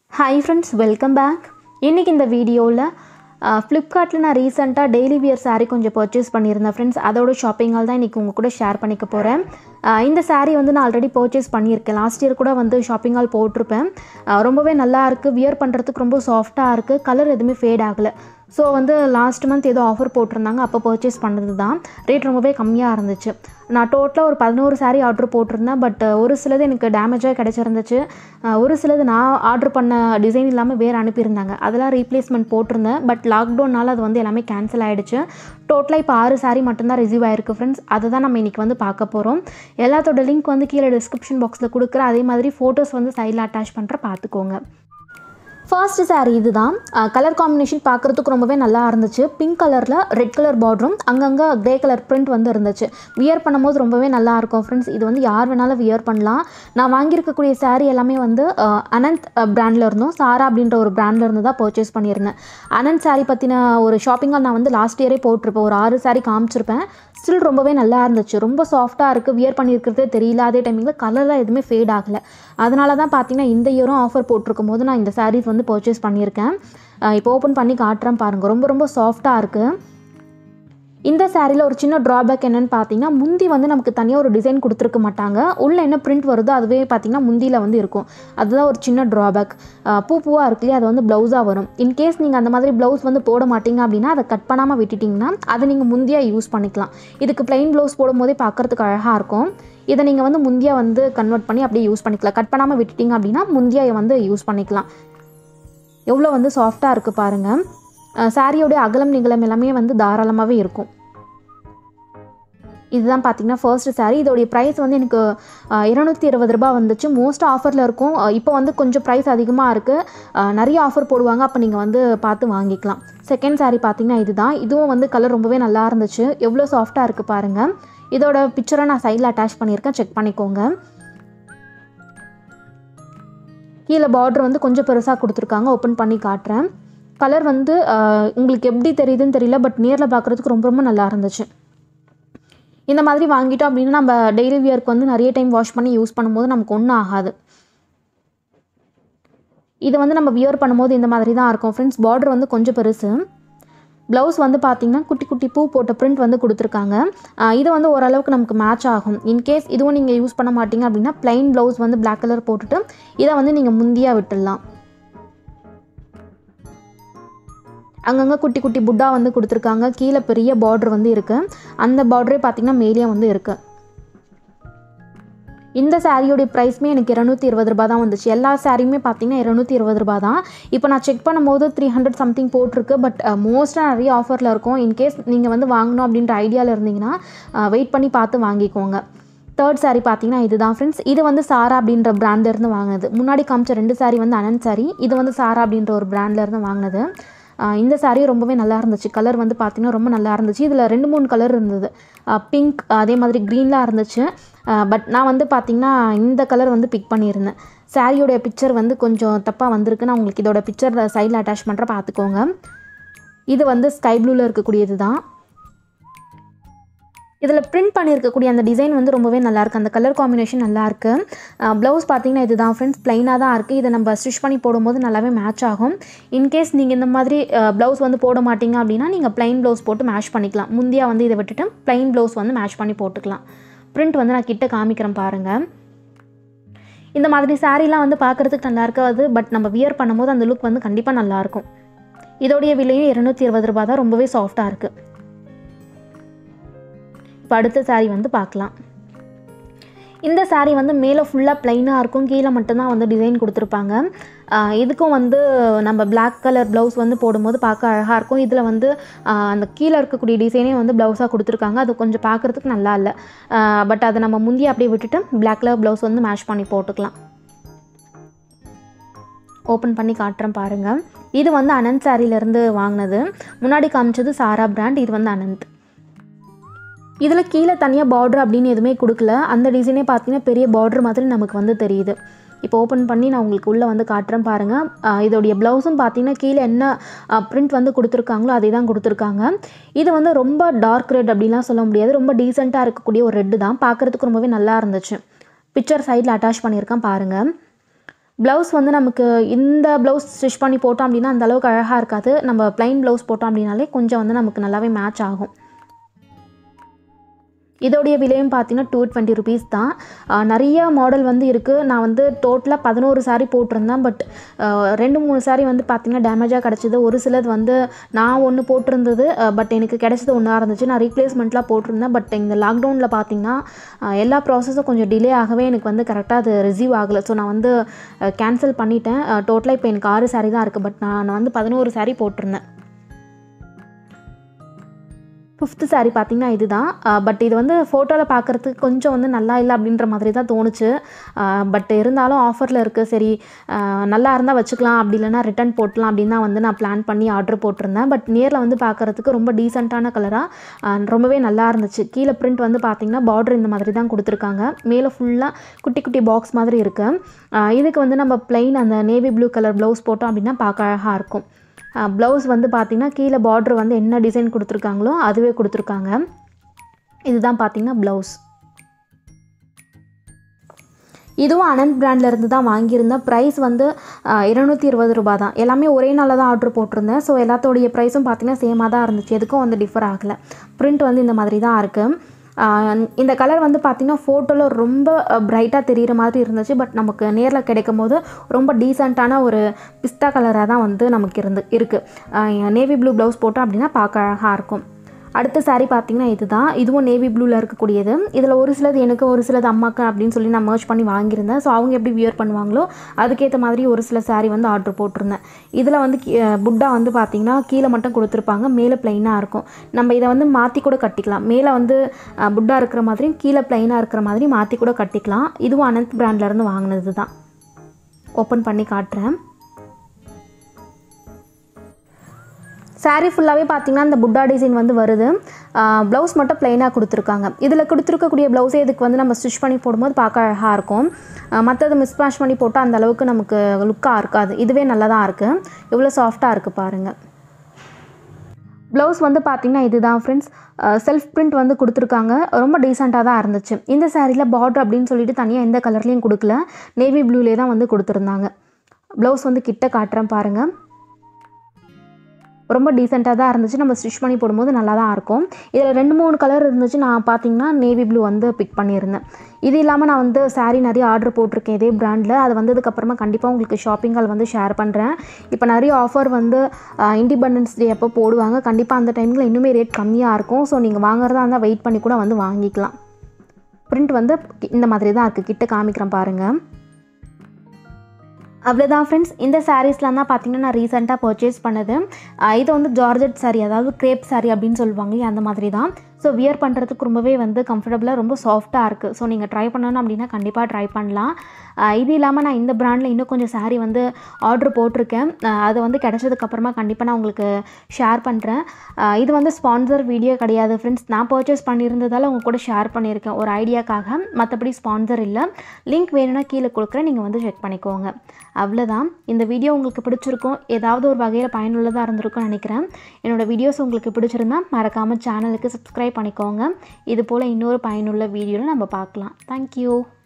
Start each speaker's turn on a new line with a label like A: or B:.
A: hi friends welcome back இன்றைக்கி இந்த வீடியோவில் ஃப்ளிப்கார்ட்டில் நான் ரீசெண்டாக டெய்லி வியர் saree கொஞ்சம் பர்ச்சேஸ் பண்ணியிருந்தேன் ஃப்ரெண்ட்ஸ் அதோட ஷாப்பிங்கால் தான் இன்றைக்கி உங்கள் கூட ஷேர் பண்ணிக்க போகிறேன் இந்த saree வந்து நான் ஆல்ரெடி பர்ச்சேஸ் பண்ணியிருக்கேன் லாஸ்ட் இயர் கூட வந்து ஷாப்பிங் ஆல் போட்டிருப்பேன் அஹ் ரொம்பவே நல்லா இருக்குது வியர் பண்ணுறதுக்கு ரொம்ப சாஃப்டாக இருக்குது கலர் எதுவுமே ஃபேட் ஆகலை ஸோ வந்து லாஸ்ட் மந்த் ஏதோ ஆஃபர் போட்டிருந்தாங்க அப்போ பர்ச்சேஸ் பண்ணது தான் ரேட் ரொம்பவே கம்மியாக இருந்துச்சு நான் டோட்டலாக ஒரு பதினோரு saree ஆர்டர் போட்டிருந்தேன் பட் ஒரு சிலது எனக்கு டேமேஜாக கிடச்சிருந்துச்சு அஹ் ஒரு சிலது நான் ஆர்டர் பண்ண டிசைன் இல்லாமல் வேறு அனுப்பியிருந்தாங்க அதெல்லாம் ரீப்ளேஸ்மெண்ட் போட்டிருந்தேன் பட் லாக்டவுனால் அது வந்து எல்லாமே கேன்சல் ஆகிடுச்சு டோட்டலாக இப்போ ஆறு saree மட்டும்தான் ரிசீவ் ஆயிருக்கு ஃப்ரெண்ட்ஸ் அதை தான் நம்ம இன்றைக்கி வந்து பார்க்க போகிறோம் எல்லாத்தோட லிங்க் வந்து கீழே டிஸ்கிரிப்ஷன் பாக்ஸில் கொடுக்குறேன் அதே மாதிரி ஃபோட்டோஸ் வந்து சைடில் அட்டாச் பண்ணுற பார்த்துக்கோங்க ஃபர்ஸ்ட் saree இதுதான் கலர் காம்பினேஷன் பார்க்குறதுக்கு ரொம்பவே நல்லா இருந்துச்சு பிங்க் கலரில் ரெட் கலர் பார்டரும் அங்கங்கே கிரே கலர் பிரிண்ட் வந்து இருந்துச்சு வியர் பண்ணும்போது ரொம்பவே நல்லா இருக்கும் ஃப்ரெண்ட்ஸ் இது வந்து யார் வேணாலும் வியர் பண்ணலாம் நான் வாங்கியிருக்கக்கூடிய saree எல்லாமே வந்து அஹ், அனந்த் பிராண்டில் இருந்தும் சாரா அப்படின்ற ஒரு பிராண்டில் இருந்து தான் பர்ச்சேஸ் பண்ணியிருந்தேன் அனந்த் saree பற்றின ஒரு ஷாப்பிங்காக நான் வந்து லாஸ்ட் இயரே போட்டிருப்பேன் ஒரு ஆறு saree காமிச்சிருப்பேன் ஸ்டில் ரொம்பவே நல்லா இருந்துச்சு ரொம்ப சாஃப்டாக இருக்குது வியர் பண்ணியிருக்கிறதே தெரியல அதே டைமிங்கில் கலர்லாம் எதுவுமே ஃபேட் ஆகலை அதனால தான் பார்த்தீங்கன்னா இந்த இயரும் ஆஃபர் போட்டிருக்கும் போது நான் இந்த சாரீஸ் வந்து பர்ச்சேஸ் பண்ணியிருக்கேன் அஹ் இப்போ ஓப்பன் பண்ணி காட்டுறேன் பாருங்கள் ரொம்ப ரொம்ப சாஃப்டாக இருக்குது இந்த சாரியில் ஒரு சின்ன ட்ராபேக் என்னன்னு பார்த்தீங்கன்னா முந்தி வந்து நமக்கு தனியாக ஒரு டிசைன் கொடுத்துருக்க மாட்டாங்க உள்ளே என்ன பிரிண்ட் வருதோ அதுவே பார்த்தீங்கன்னா முந்தியில் வந்து இருக்கும் அதுதான் ஒரு சின்ன ட்ராபேக் பூ பூவாக இருக்கு இல்லையா அது வந்து ப்ளவுஸாக வரும் இன்கேஸ் நீங்கள் அந்த மாதிரி ப்ளவுஸ் வந்து போட மாட்டீங்க அப்படின்னா அதை கட் பண்ணாமல் விட்டுட்டிங்கன்னா அதை நீங்கள் முந்தியாக யூஸ் பண்ணிக்கலாம் இதுக்கு plain ப்ளவுஸ் போடும்போதே பார்க்குறதுக்கு அழகாக இருக்கும் இதை நீங்கள் வந்து முந்தியாக வந்து கன்வெர்ட் பண்ணி அப்படியே யூஸ் பண்ணிக்கலாம் கட் பண்ணாமல் விட்டுட்டீங்க அப்படின்னா முந்தியாக வந்து யூஸ் பண்ணிக்கலாம் எவ்வளோ வந்து சாஃப்டாக இருக்குது பாருங்கள் சாரியோடைய அகலம் நிகலம் எல்லாமே வந்து தாராளமாகவே இருக்கும் இதுதான் பார்த்தீங்கன்னா ஃபர்ஸ்ட் saree இதோடைய ப்ரைஸ் வந்து எனக்கு இருநூத்தி இருபது ரூபாய் வந்துச்சு மோஸ்ட் ஆஃபரில் இருக்கும் அஹ் இப்போ வந்து கொஞ்சம் ப்ரைஸ் அதிகமாக இருக்குது நிறைய ஆஃபர் போடுவாங்க அப்போ நீங்கள் வந்து பார்த்து வாங்கிக்கலாம் செகண்ட் saree பார்த்தீங்கன்னா இதுதான் இதுவும் வந்து கலர் ரொம்பவே நல்லா இருந்துச்சு எவ்வளோ சாஃப்டாக இருக்குது பாருங்கள் இதோட பிக்சரை நான் சைடில் அட்டாச் பண்ணியிருக்கேன் செக் பண்ணிக்கோங்க கீழே பார்டர் வந்து கொஞ்சம் பெருசாக கொடுத்துருக்காங்க ஓப்பன் பண்ணி காட்டுறேன் கலர் வந்து அஹ், உங்களுக்கு எப்படி தெரியுதுன்னு தெரியல பட் நேரில் பார்க்குறதுக்கு ரொம்ப ரொம்ப நல்லா இருந்துச்சு இந்த மாதிரி வாங்கிட்டோம் அப்படின்னா நம்ம டெய்லி வியர்க்கு வந்து நிறைய டைம் வாஷ் பண்ணி யூஸ் பண்ணும்போது நமக்கு ஒன்றும் ஆகாது இது வந்து நம்ம வியர் பண்ணும்போது இந்த மாதிரி தான் இருக்கும் ஃப்ரெண்ட்ஸ் பார்டர் வந்து கொஞ்சம் பெருசு ப்ளவுஸ் வந்து பார்த்திங்கன்னா குட்டி குட்டி பூ போட்ட பிரிண்ட் வந்து கொடுத்துருக்காங்க ஆஹ் இது வந்து ஓரளவுக்கு நமக்கு மேட்ச் ஆகும் இன்கேஸ் இதுவும் நீங்கள் யூஸ் பண்ண மாட்டீங்க அப்படின்னா plain ப்ளவுஸ் வந்து black கலர் போட்டுட்டு இதை வந்து நீங்கள் முந்தியாக விட்டுடலாம் அங்கங்கே குட்டி குட்டி புட்டா வந்து கொடுத்துருக்காங்க கீழே பெரிய பார்டர் வந்து இருக்குது அந்த பார்டரே பார்த்திங்கன்னா மேலேயே வந்து இருக்குது இந்த சாரியோடைய ப்ரைஸ்மே எனக்கு இரநூத்தி இருபது ரூபா தான் வந்துச்சு எல்லா சாரியுமே பார்த்தீங்கன்னா இரநூத்தி இருபது ரூபா தான் இப்போ நான் செக் பண்ணும்போது த்ரீ ஹண்ட்ரட் சம்திங் போட்டிருக்கு பட் மோஸ்ட்டாக நிறைய ஆஃபரில் இருக்கும் இன்கேஸ் நீங்கள் வந்து வாங்கணும் அப்படின்ற ஐடியாவில் இருந்தீங்கன்னா வெயிட் பண்ணி பார்த்து வாங்கிக்கோங்க தேர்ட் saree பார்த்தீங்கன்னா இதுதான் ஃப்ரெண்ட்ஸ் இது வந்து சாரா அப்படின்ற brand-ல இருந்து வாங்கினது முன்னாடி காமிச்ச ரெண்டு saree வந்து அனந்த் saree இது வந்து சாரா அப்படின்ற ஒரு brand-ல இருந்து வாங்கினது ஆஹ் இந்த saree ரொம்பவே நல்லா இருந்துச்சு கலர் வந்து பார்த்தீங்கன்னா ரொம்ப நல்லா இருந்துச்சு இதில் ரெண்டு மூணு கலர் இருந்தது பிங்க் அதே மாதிரி க்ரீன்லாம் இருந்துச்சு பட் நான் வந்து பார்த்தீங்கன்னா இந்த கலர் வந்து பிக் பண்ணியிருந்தேன் சாரியோடைய பிக்சர் வந்து கொஞ்சம் தப்பாக வந்திருக்கு நான் உங்களுக்கு இதோட பிக்சர் சைடில் அட்டாச் பண்ணுற பார்த்துக்கோங்க இது வந்து ஸ்கை ப்ளூவில் இருக்கக்கூடியது தான் இதில் பிரிண்ட் பண்ணியிருக்கக்கூடிய அந்த டிசைன் வந்து ரொம்பவே நல்லாயிருக்கு அந்த கலர் காம்பினேஷன் நல்லாயிருக்கு ப்ளவுஸ் பார்த்தீங்கன்னா இதுதான் ஃப்ரெண்ட்ஸ் ப்ளைனாக தான் இருக்குது இதை நம்ம ஸ்டிச் பண்ணி போடும்போது நல்லாவே மேட்ச் ஆகும் இன்கேஸ் நீங்கள் இந்த மாதிரி ப்ளவுஸ் வந்து போட மாட்டீங்க அப்படின்னா நீங்கள் ப்ளைன் ப்ளவுஸ் போட்டு மேட்ச் பண்ணிக்கலாம் முந்தியாக வந்து இதை விட்டுட்டு ப்ளைன் ப்ளவுஸ் வந்து மேட்ச் பண்ணி போட்டுக்கலாம் பிரிண்ட் வந்து நான் கிட்ட காமிக்கிறேன் பாருங்கள் இந்த மாதிரி சாரீலாம் வந்து பார்க்குறதுக்கு நல்லா இருக்காது பட் நம்ம வியர் பண்ணும்போது அந்த லுக் வந்து கண்டிப்பாக நல்லாயிருக்கும் இதோடைய விலையும் இருநூத்தி இருபது ரூபா தான் ரொம்பவே சாஃப்டாக இருக்குது இப்போ அடுத்த saree வந்து பார்க்கலாம் இந்த saree வந்து மேலே ஃபுல்லாக ப்ளைனாக இருக்கும் கீழே மட்டும்தான் வந்து டிசைன் கொடுத்துருப்பாங்க ஆஹ் இதுக்கும் வந்து நம்ம Black கலர் ப்ளவுஸ் வந்து போடும்போது பார்க்க அழகாக இருக்கும் இதில் வந்து ஆஹ் அந்த கீழே இருக்கக்கூடிய டிசைனே வந்து ப்ளவுஸாக கொடுத்துருக்காங்க அது கொஞ்சம் பார்க்குறதுக்கு நல்லா இல்லை பட் அதை நம்ம முந்தி அப்படியே விட்டுட்டு Black கலர் ப்ளவுஸ் வந்து மேட்ச் பண்ணி போட்டுக்கலாம் ஓப்பன் பண்ணி காட்டுறேன் பாருங்கள் இது வந்து அனந்த் சாரியிலேருந்து வாங்கினது முன்னாடி காமிச்சது சாரா பிராண்ட் இது வந்து அனந்த் இதில் கீழே தனியாக பார்டர் அப்படின்னு எதுவுமே கொடுக்கல அந்த டிசைனே பார்த்தீங்கன்னா பெரிய பார்டர் மாதிரி நமக்கு வந்து தெரியுது இப்போ ஓப்பன் பண்ணி நான் உங்களுக்கு உள்ளே வந்து காட்டுறேன் பாருங்கள் ஆஹ் இதோடைய ப்ளவுஸும் பார்த்தீங்கன்னா கீழே என்ன பிரிண்ட் வந்து கொடுத்துருக்காங்களோ அதே தான் கொடுத்துருக்காங்க இது வந்து ரொம்ப டார்க் ரெட் அப்படிலாம் சொல்ல முடியாது ரொம்ப டீசெண்டாக இருக்கக்கூடிய ஒரு ரெட்டு தான் பார்க்குறதுக்கு ரொம்பவே நல்லா இருந்துச்சு பிக்சர் சைடில் அட்டாச் பண்ணியிருக்கேன் பாருங்கள் ப்ளவுஸ் வந்து நமக்கு இந்த ப்ளவுஸ் ஸ்டிச் பண்ணி போட்டோம் அப்படின்னா அந்த அளவுக்கு அழகாக இருக்காது நம்ம ப்ளைன் ப்ளவுஸ் போட்டோம் அப்படின்னாலே கொஞ்சம் வந்து நமக்கு நல்லாவே மேட்ச் ஆகும் இதோடைய விலையும் பார்த்தீங்கன்னா டூ டுவெண்ட்டி ருபீஸ் தான் ஆஹ் நிறைய மாடல் வந்து இருக்குது நான் வந்து டோட்டலாக பதினோரு சாரீ போட்டிருந்தேன் பட் ரெண்டு மூணு சாரீ வந்து பார்த்திங்கன்னா டேமேஜாக கிடச்சிது ஒரு சிலது வந்து நான் ஒன்று போட்டிருந்தது பட் எனக்கு கிடைச்சது ஒன்றா இருந்துச்சு நான் ரீப்ளேஸ்மெண்ட்லாம் போட்டிருந்தேன் பட் இந்த லாக்டவுனில் பார்த்தீங்கன்னா ஆஹ் எல்லா ப்ராசஸும் கொஞ்சம் டிலே ஆகவே எனக்கு வந்து கரெக்டாக அது ரிசீவ் ஆகலை ஸோ நான் வந்து கேன்சல் பண்ணிட்டேன் டோட்டலாக இப்போ எனக்கு ஆறு சாரீ தான் இருக்குது பட் நான் வந்து பதினோரு சாரீ போட்டிருந்தேன் ஃபிஃப்த்து saree பார்த்தீங்கன்னா இதுதான் பட் இது வந்து ஃபோட்டோவில் பார்க்குறதுக்கு கொஞ்சம் வந்து நல்லா இல்லை அப்படின்ற மாதிரி தான் தோணுச்சு பட் இருந்தாலும் ஆஃபரில் இருக்குது சரி ஆஹ் நல்லா இருந்தால் வச்சுக்கலாம் அப்படி இல்லைனா ரிட்டர்ன் போட்டலாம் அப்படின்னு தான் வந்து நான் பிளான் பண்ணி ஆர்டர் போட்டிருந்தேன் பட் நேரில் வந்து பார்க்குறதுக்கு ரொம்ப டீசெண்டான கலராக ரொம்பவே நல்லா இருந்துச்சு கீழே பிரிண்ட் வந்து பார்த்தீங்கன்னா பார்டர் இந்த மாதிரி தான் கொடுத்துருக்காங்க மேலே ஃபுல்லாக குட்டி குட்டி பாக்ஸ் மாதிரி இருக்குது இதுக்கு வந்து நம்ம plain அந்த நேவி ப்ளூ கலர் ப்ளவுஸ் போட்டோம் அப்படின்னா பார்க்க அழகாக இருக்கும் ப்ளவுஸ் வந்து பார்த்திங்கன்னா கீழே பார்டர் வந்து என்ன டிசைன் கொடுத்துருக்காங்களோ அதுவே கொடுத்துருக்காங்க இதுதான் பார்த்திங்கன்னா ப்ளவுஸ் இதுவும் அனந்த் பிராண்ட்ல இருந்து தான் வாங்கியிருந்தேன் ப்ரைஸ் வந்து இருநூற்றி இருபது ரூபா தான் எல்லாமே ஒரே நாளில் தான் ஆர்டர் போட்டிருந்தேன் ஸோ எல்லாத்தோடைய ப்ரைஸும் பார்த்தீங்கன்னா சேமாக தான் இருந்துச்சு எதுக்கும் வந்து டிஃபர் ஆகலை பிரிண்ட் வந்து இந்த மாதிரி தான் இருக்குது இந்த கலர் வந்து பார்த்திங்கன்னா ஃபோட்டோவில் ரொம்ப பிரைட்டாக தெரிகிற மாதிரி இருந்துச்சு பட் நமக்கு நேரில் கிடைக்கும் போது ரொம்ப டீசெண்டான ஒரு பிஸ்தா கலராக தான் வந்து நமக்கு இருந்து இருக்குது நேவி ப்ளூ ப்ளவுஸ் போட்டோம் அப்படின்னா பார்க்க அழகாக இருக்கும் அடுத்த saree பார்த்தீங்கன்னா இதுதான் இதுவும் நேவி ப்ளூவில் இருக்கக்கூடியது இதில் ஒரு சிலது எனக்கு ஒரு சிலது அம்மாக்கு அப்படின்னு சொல்லி நான் மர்ச் பண்ணி வாங்கியிருந்தேன் ஸோ அவங்க எப்படி வியர் பண்ணுவாங்களோ அதுக்கேற்ற மாதிரி ஒரு சில saree வந்து ஆர்டர் போட்டிருந்தேன் இதில் வந்து கீ- அஹ் புட்டா வந்து பார்த்தீங்கன்னா கீழே மட்டும் கொடுத்துருப்பாங்க மேலே ப்ளைனாக இருக்கும் நம்ம இதை வந்து மாற்றி கூட கட்டிக்கலாம் மேலே வந்து அஹ், புட்டா இருக்கிற மாதிரியும் கீழே ப்ளைனாக இருக்கிற மாதிரி மாற்றி கூட கட்டிக்கலாம் இதுவும் அனந்த் பிராண்ட்லேருந்து வாங்கினது தான் ஓப்பன் பண்ணி காட்டுறேன் saree ஃபுல்லாகவே பார்த்தீங்கன்னா இந்த புட்டா டிசைன் வந்து வருது ப்ளவுஸ் மட்டும் ப்ளைனாக கொடுத்துருக்காங்க இதில் கொடுத்துருக்கக்கூடிய ப்ளவுஸே இதுக்கு வந்து நம்ம ஸ்டிச் பண்ணி போடும்போது பார்க்க அழகாக இருக்கும் மற்றது மிஸ் மேட்ச் பண்ணி போட்டால் அந்த அளவுக்கு நமக்கு லுக்காக இருக்காது இதுவே நல்லா தான் இருக்குது இவ்வளோ சாஃப்டாக இருக்குது பாருங்கள் ப்ளவுஸ் வந்து பார்த்திங்கன்னா இதுதான் ஃப்ரெண்ட்ஸ் செல்ஃப் பிரிண்ட் வந்து கொடுத்துருக்காங்க ரொம்ப டீசெண்டாக தான் இருந்துச்சு இந்த சாரியில் பார்டர் அப்படின்னு சொல்லிட்டு தனியாக எந்த கலர்லேயும் கொடுக்கல நேவி ப்ளூலே தான் வந்து கொடுத்துருந்தாங்க ப்ளவுஸ் வந்து கிட்ட காட்டுறேன் பாருங்கள் ரொம்ப டீசெண்டாக தான் இருந்துச்சு நம்ம ஸ்டிச் பண்ணி போடும்போது நல்லா தான் இருக்கும் இதில் ரெண்டு மூணு கலர் இருந்துச்சு நான் பார்த்தீங்கன்னா நேவி ப்ளூ வந்து பிக் பண்ணியிருந்தேன் இது இல்லாமல் நான் வந்து saree நிறைய ஆர்டர் போட்டிருக்கேன் இதே பிராண்டில் அது வந்ததுக்கப்புறமா கண்டிப்பாக உங்களுக்கு ஷாப்பிங் கால் வந்து ஷேர் பண்ணுறேன் இப்போ நிறைய ஆஃபர் வந்து இண்டிபெண்டன்ஸ் டே அப்போ போடுவாங்க கண்டிப்பாக அந்த டைமில் இன்னுமே ரேட் கம்மியாக இருக்கும் ஸோ நீங்கள் வாங்குறதா இருந்தால் வெயிட் பண்ணி கூட வந்து வாங்கிக்கலாம் பிரிண்ட் வந்து இந்த மாதிரி தான் இருக்குது கிட்ட காமிக்கிறேன் பாருங்கள் அவ்வளோதான் ஃப்ரெண்ட்ஸ் இந்த சாரீஸ்லாம் தான் பார்த்தீங்கன்னா நான் ரீசெண்டாக பர்ச்சேஸ் பண்ணது ஆஹ் இது வந்து ஜார்ஜெட் saree அதாவது கிரேப் saree அப்படின்னு சொல்லுவாங்க இல்லையா, அந்த மாதிரி தான் ஸோ வியர் பண்ணுறதுக்கு ரொம்பவே வந்து கம்ஃபர்டபுளாக ரொம்ப சாஃப்ட்டாக இருக்குது ஸோ நீங்கள் ட்ரை பண்ணணும் அப்படின்னா கண்டிப்பாக ட்ரை பண்ணலாம் ஆஹ் இது இல்லாமல் நான் இந்த பிராண்டில் இன்னும் கொஞ்சம் saree வந்து ஆர்டர் போட்டிருக்கேன் ஆஹ் அது வந்து கிடைச்சதுக்கப்புறமா கண்டிப்பாக நான் உங்களுக்கு ஷேர் பண்ணுறேன் இது வந்து ஸ்பான்சர் வீடியோ கிடையாது ஃப்ரெண்ட்ஸ் நான் பர்ச்சேஸ் பண்ணியிருந்ததால் உங்கள் கூட ஷேர் பண்ணியிருக்கேன் ஒரு ஐடியாக்காக மற்றபடி ஸ்பான்சர் இல்லை லிங்க் வேணும்னா கீழே கொடுக்குறேன் நீங்கள் வந்து செக் பண்ணிக்கோங்க அவ்வளோதான் இந்த வீடியோ உங்களுக்கு பிடிச்சிருக்கும் ஏதாவது ஒரு வகையில் பயனுள்ளதாக இருந்திருக்கும்னு நினைக்கிறேன் என்னோடய வீடியோஸ் உங்களுக்கு பிடிச்சிருந்தா மறக்காமல் சேனலுக்கு சப்ஸ்கிரைப் பண்ணிக்கோங்க இது போல் இன்னொரு பயனுள்ள வீடியோவில் நம்ம பார்க்கலாம் தேங்க்யூ